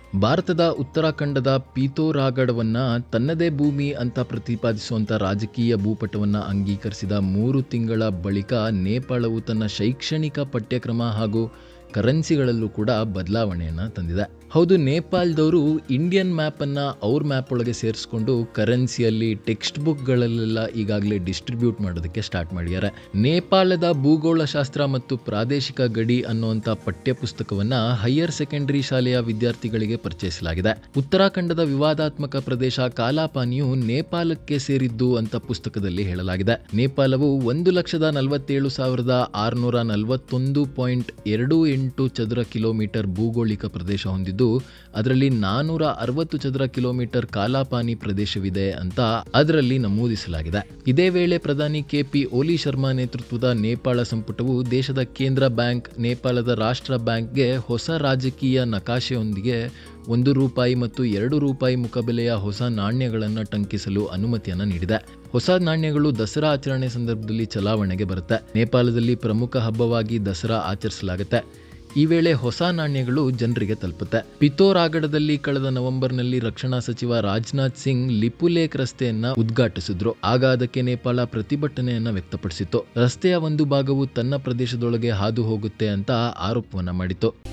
ಭಾರತದ ಉತ್ತರಾಖಂಡದ ಪೀತೋರಾಗಢವನ್ನ ತನ್ನದೇ ಭೂಮಿ ಅಂತ ಪ್ರತಿಪಾದಿಸುವಂತ ರಾಜಕೀಯ ಭೂಪಟವನ್ನ ಅಂಗೀಕರಿಸಿದ ಮೂರು ತಿಂಗಳ ಬಳಿಕ ನೇಪಾಳವು ತನ್ನ ಶೈಕ್ಷಣಿಕ ಪಠ್ಯಕ್ರಮ ಹಾಗೂ ಕರೆನ್ಸಿಗಳಲ್ಲೂ ಕೂಡ ಬದಲಾವಣೆಯನ್ನು ತಂದಿದೆ ಹೌದು ನೇಪಾಳದವರು ಇಂಡಿಯನ್ ಮ್ಯಾಪನ್ನು ಅವ್ರ ಮ್ಯಾಪ್ ಒಳಗೆ ಸೇರಿಸ್ಕೊಂಡು ಕರೆನ್ಸಿಯಲ್ಲಿ ಟೆಕ್ಸ್ಟ್ ಬುಕ್ಗಳಲ್ಲೆಲ್ಲ ಈಗಾಗಲೇ ಡಿಸ್ಟ್ರಿಬ್ಯೂಟ್ ಮಾಡೋದಕ್ಕೆ ಸ್ಟಾರ್ಟ್ ಮಾಡಿದ್ದಾರೆ ನೇಪಾಳದ ಭೂಗೋಳಶಾಸ್ತ್ರ ಮತ್ತು ಪ್ರಾದೇಶಿಕ ಗಡಿ ಅನ್ನುವಂಥ ಪಠ್ಯಪುಸ್ತಕವನ್ನು ಹೈಯರ್ ಸೆಕೆಂಡರಿ ಶಾಲೆಯ ವಿದ್ಯಾರ್ಥಿಗಳಿಗೆ ಪರಿಚಯಿಸಲಾಗಿದೆ ಉತ್ತರಾಖಂಡದ ವಿವಾದಾತ್ಮಕ ಪ್ರದೇಶ ಕಾಲಾಪಾನಿಯು ನೇಪಾಳಕ್ಕೆ ಸೇರಿದ್ದು ಅಂತ ಪುಸ್ತಕದಲ್ಲಿ ಹೇಳಲಾಗಿದೆ ನೇಪಾಳವು ಒಂದು ಲಕ್ಷದ ನಲವತ್ತೇಳು ಸಾವಿರದ ಆರುನೂರ ನಲವತ್ತೊಂದು ಪಾಯಿಂಟ್ ಎರಡು ಎಂಟು ಚದರ ಕಿಲೋಮೀಟರ್ ಭೂಗೋಳಿಕ ಪ್ರದೇಶ ಹೊಂದಿದ್ದು ಅದರಲ್ಲಿ ನಾನೂರ ಅರವತ್ತು ಚದರ ಕಿಲೋಮೀಟರ್ ಕಾಲಾಪಾನಿ ಪ್ರದೇಶವಿದೆ ಅಂತ ಅದರಲ್ಲಿ ನಮೂದಿಸಲಾಗಿದೆ ಇದೇ ವೇಳೆ ಪ್ರಧಾನಿ ಕೆಪಿ ಓಲಿ ಶರ್ಮಾ ನೇತೃತ್ವದ ನೇಪಾಳ ಸಂಪುಟವು ದೇಶದ ಕೇಂದ್ರ ಬ್ಯಾಂಕ್ ನೇಪಾಳದ ರಾಷ್ಟ್ರ ಬ್ಯಾಂಕ್ಗೆ ಹೊಸ ರಾಜಕೀಯ ನಕಾಶೆಯೊಂದಿಗೆ ಒಂದು ರೂಪಾಯಿ ಮತ್ತು ಎರಡು ರೂಪಾಯಿ ಮುಖಬೆಲೆಯ ಹೊಸ ನಾಣ್ಯಗಳನ್ನು ಟಂಕಿಸಲು ಅನುಮತಿಯನ್ನು ನೀಡಿದೆ ಹೊಸ ನಾಣ್ಯಗಳು ದಸರಾ ಆಚರಣೆ ಸಂದರ್ಭದಲ್ಲಿ ಚಲಾವಣೆಗೆ ಬರುತ್ತೆ ನೇಪಾಳದಲ್ಲಿ ಪ್ರಮುಖ ಹಬ್ಬವಾಗಿ ದಸರಾ ಆಚರಿಸಲಾಗುತ್ತೆ ಈ ವೇಳೆ ಹೊಸ ನಾಣ್ಯಗಳು ಜನರಿಗೆ ತಲುಪುತ್ತೆ ಪಿತೋರಾಗಢದಲ್ಲಿ ಕಳೆದ ನವೆಂಬರ್ನಲ್ಲಿ ರಕ್ಷಣಾ ಸಚಿವ ರಾಜನಾಥ್ ಸಿಂಗ್ ಲಿಪುಲೇಕ್ ರಸ್ತೆಯನ್ನ ಉದ್ಘಾಟಿಸಿದ್ರು ಆಗ ಅದಕ್ಕೆ ನೇಪಾಳ ಪ್ರತಿಭಟನೆಯನ್ನ ವ್ಯಕ್ತಪಡಿಸಿತ್ತು ರಸ್ತೆಯ ಒಂದು ಭಾಗವು ತನ್ನ ಪ್ರದೇಶದೊಳಗೆ ಹಾದು ಹೋಗುತ್ತೆ ಅಂತ ಆರೋಪವನ್ನ ಮಾಡಿತ್ತು